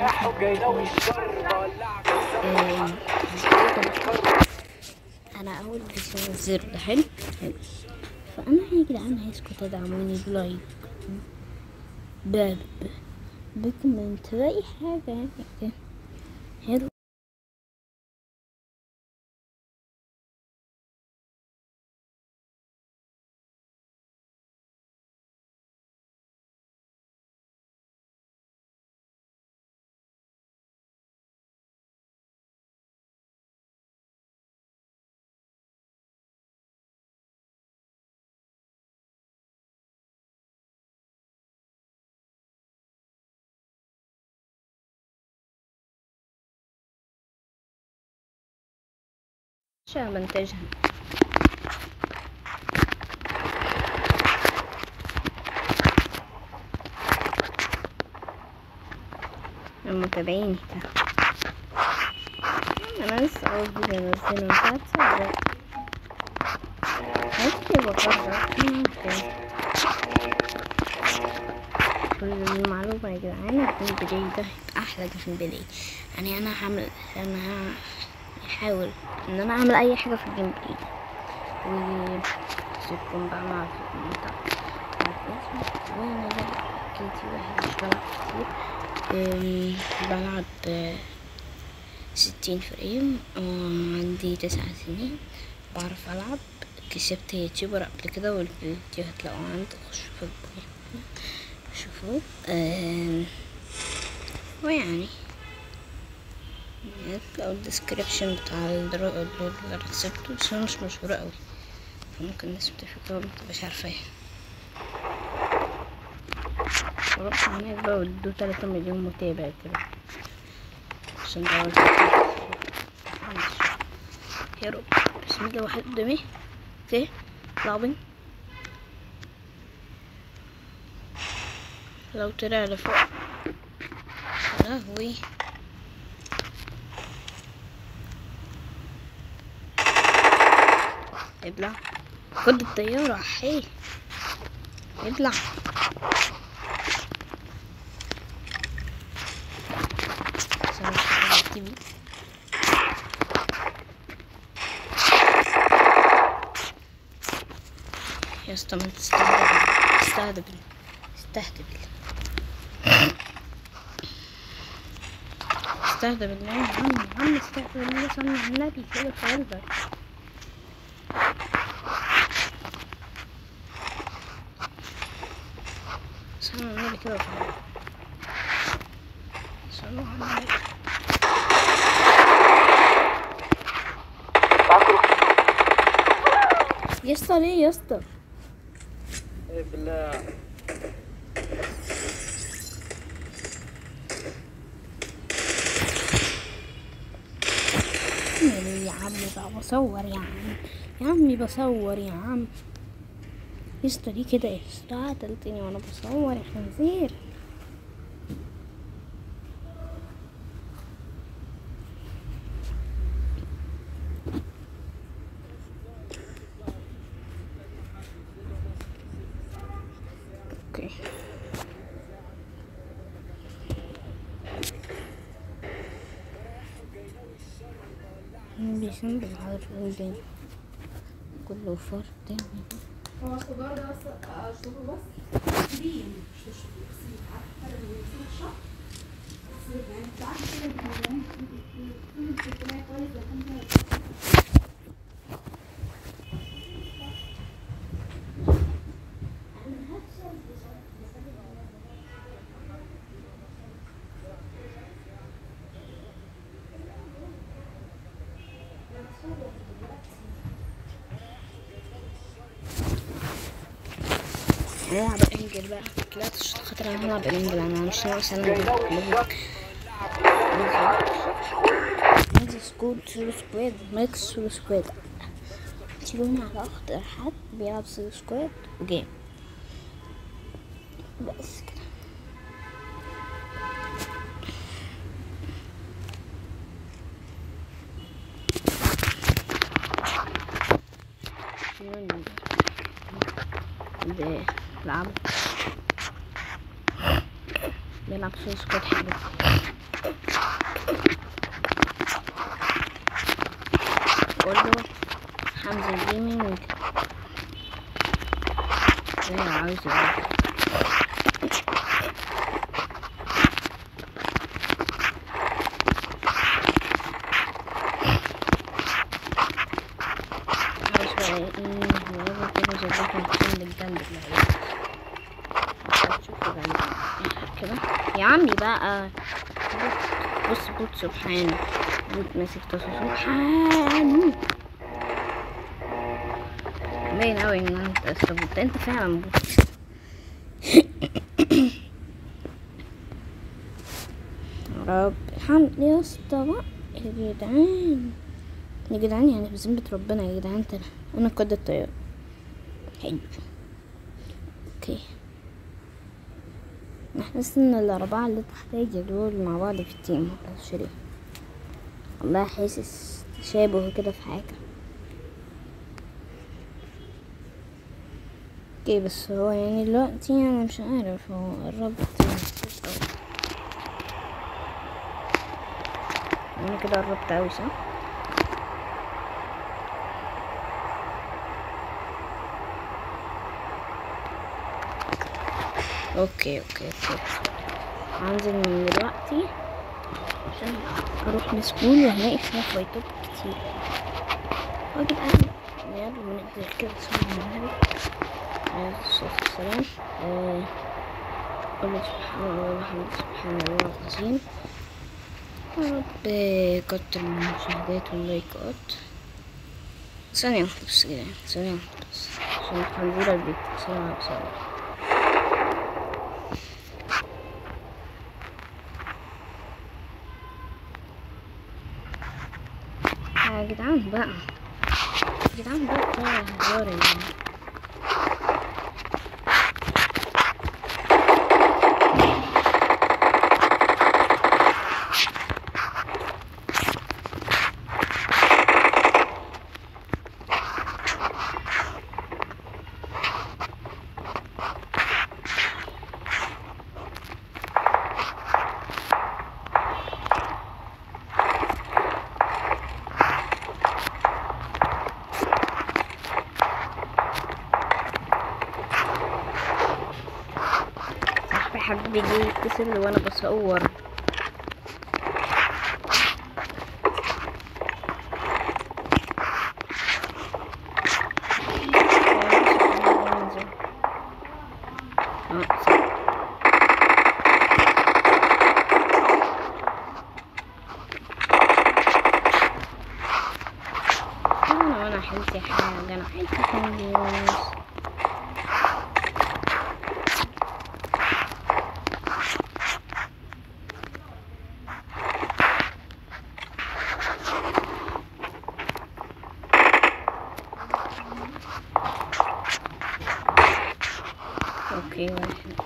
آم، انا اول فيديو انزله ده حلو حلو فانا يا جدعان عايزكم تدعموني بلايك ب ب- بكومنت باي حاجه يعني كده. حلو عشان منتجها المتابعين انا لسه اول فيديو انزله مش هتصدق هكتب بجرب ممكن كل المعلومة يا جدعان الجيم بلاي ده هيبقى احلى جيم بلاي يعني انا هعمل انا هحاول ان انا اعمل اي حاجة في الجيم بلاي و سيبكم بقى مع المقطع وانا بقى كيتي واحد مش بلعب كتير أم، بلعب آه، ستين فريم وعندي تسع سنين بعرف ألعب كسبت يوتيوبر قبل كده والفيديو هتلاقوه عندي خشوا في الجروب شوفوا آم، ويعني هتلاقوا الديسكريبشن بتاع الدرو اللي انا كسبته بس هو مش مشهور قوي فممكن الناس بتفكر متبقاش عارفاه ورحت هناك بقى وادوا تلاتة مليون متابع كده عشان ده أول يا رب بسم الله واحد قدامي اوكي لعبين لو طلع لفوق يا لهوي ابلع خد الطيارة حي ابلع عشان أشوف التي في. يا اسطى ما تستهدف تستهدف استهدف استهدف بالله يا عم يا عم استهدف بالله صلي على النبي كده في قلبك صلي على النبي كده في قلبك صلوا على النبي يا اسطى ليه يا اسطى بالله ليه يا عم بقى بصور يا عم يا عمي بصور يا عم يا اسطى ليه كده يا اسطى قتلتني وانا بصور يا خنزير اوكي بيسم بالعرض الدين كله فرد هو الخضار ده بس اشربه بس ليه مش تشربه بس عارفه لما يصير الشهر بس يعني ساعات كده بيبقى كويس لو كان هنلعب انجل بقى لا عشان خاطر انا هلعب انجل انا مش ناقص انا ننزل سكول سولو سكواد ميكس سولو سكواد تشيلوني على اخطر حد بيلعب سولو سكواد وجيم بس كده بيلعب بيلعب نلعب سوي سكواد حلو قول له حمزة جيمنج ايه عايز يعرف عايز بقى ايه نلعب كده ظبطنا نقسم بالجنب اللعيبة هتشوفوا جنب كده يا عمي بقى بص بوت سبحان بوت ماسك طاسة سبحان باين اوي ان انت أصل بوت انت فعلا بوت رب الحمد يا اسطى بقى يا جدعان يا جدعان يعني بذمة ربنا يا جدعان انت انا قد الطيارة حلو اوكي نحس ان الاربعة اللي تحتاج دول مع بعض في التيم شريف والله حاسس تشابه كده في حاجة اوكي بس هو يعني دلوقتي انا مش عارف هو قربت انا كده قربت اوي صح اوكي اوكي اوكي هنزل من دلوقتي عشان اروح مسكون وهلاقي فيها فايتات كتير هو يا جدعان يعني قبل ما نقدر كده صلى على النبي عليه الصلاة والسلام آه، قل سبحان الله والحمد سبحان الله العظيم يا رب كتر المشاهدات واللايكات ثانية واحدة بس كده ثانية واحدة بس عشان الخنزيرة البيت بسرعة بسرعة يا جدعان بقى يا جدعان بقى كفاية هزار يا جدعان صاحبي حبيبي جه يتصل لي وانا بصور آه، صح. انا وانا حلتي حاجه انا حلتي كويس اوكي واحد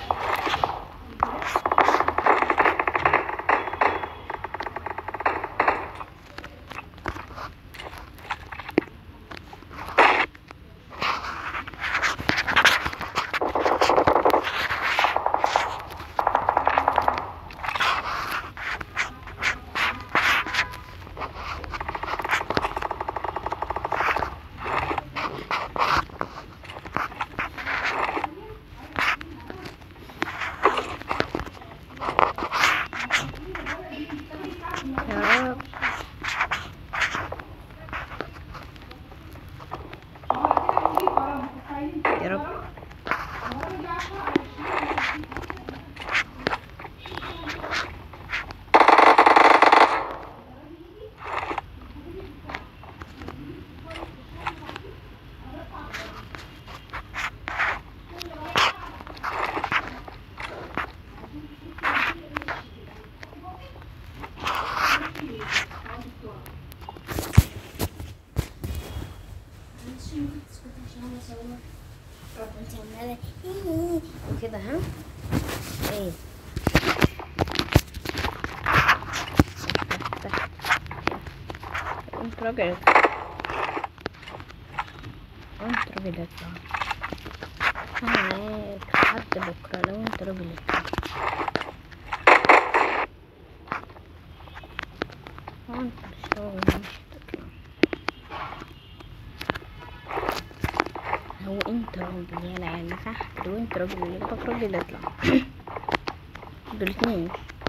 يا رب يا رب وكده ها ايه انت راجل انت راجل اطلع انا معاك لحد بكره لو انت راجل اطلع هو انت الشغل مش هتطلع هو انت راجل يا العيال صح لو انت راجل اللي يبقى راجل اطلع دول اتنين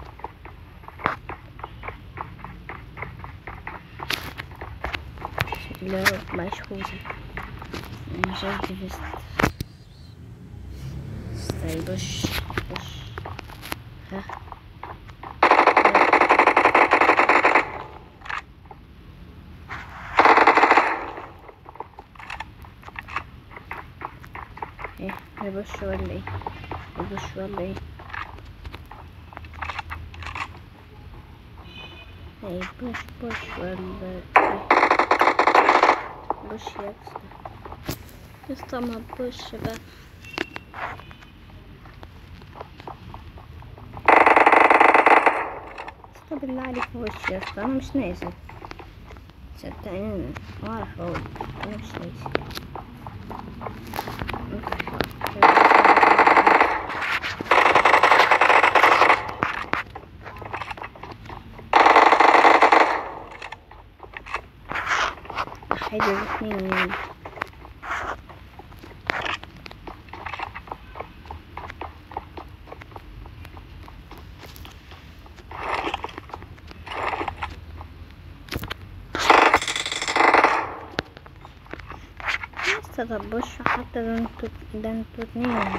لا معيش خوذة مش قصدي فيست استنى بش بش ها ايه نبش ولا ايه نبش ولا ايه ايه بش بش ولا ايه بش يا اسطى اسطى ما تبش بقى اسطى بالله عليك بش يا اسطى انا مش ناسي صدقني ما اعرف اقول انا مش ناسي حاجة الاثنين يعني لسه طبش حتى ده انتوا ده انتوا اتنين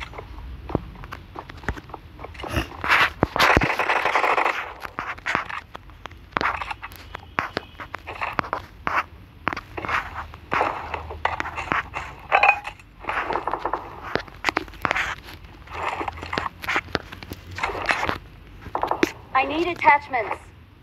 I need attachments.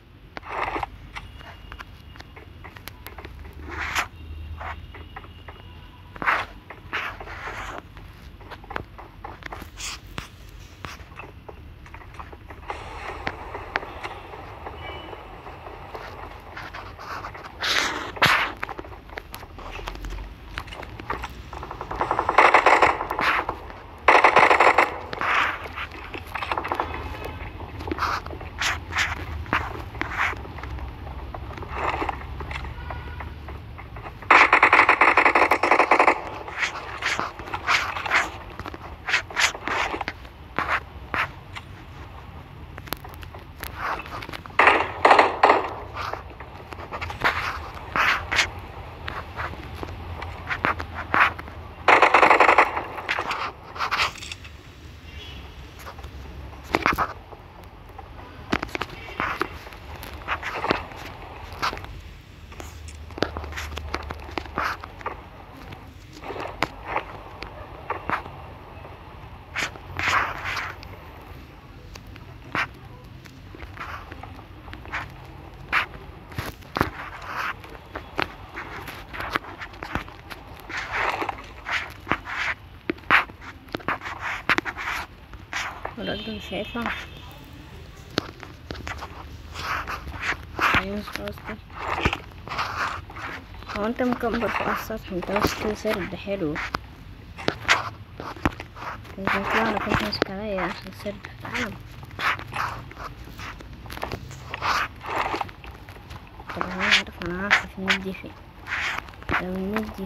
الواد ده مش هيطلع خلاص خلاص ده هو انت مكبر فوق السطح انت بس كده سرد حلو كنت هطلع لك انت ماسك عليا عشان سرد تعال طب انا عارف انا عارف النت دي فين لو النت دي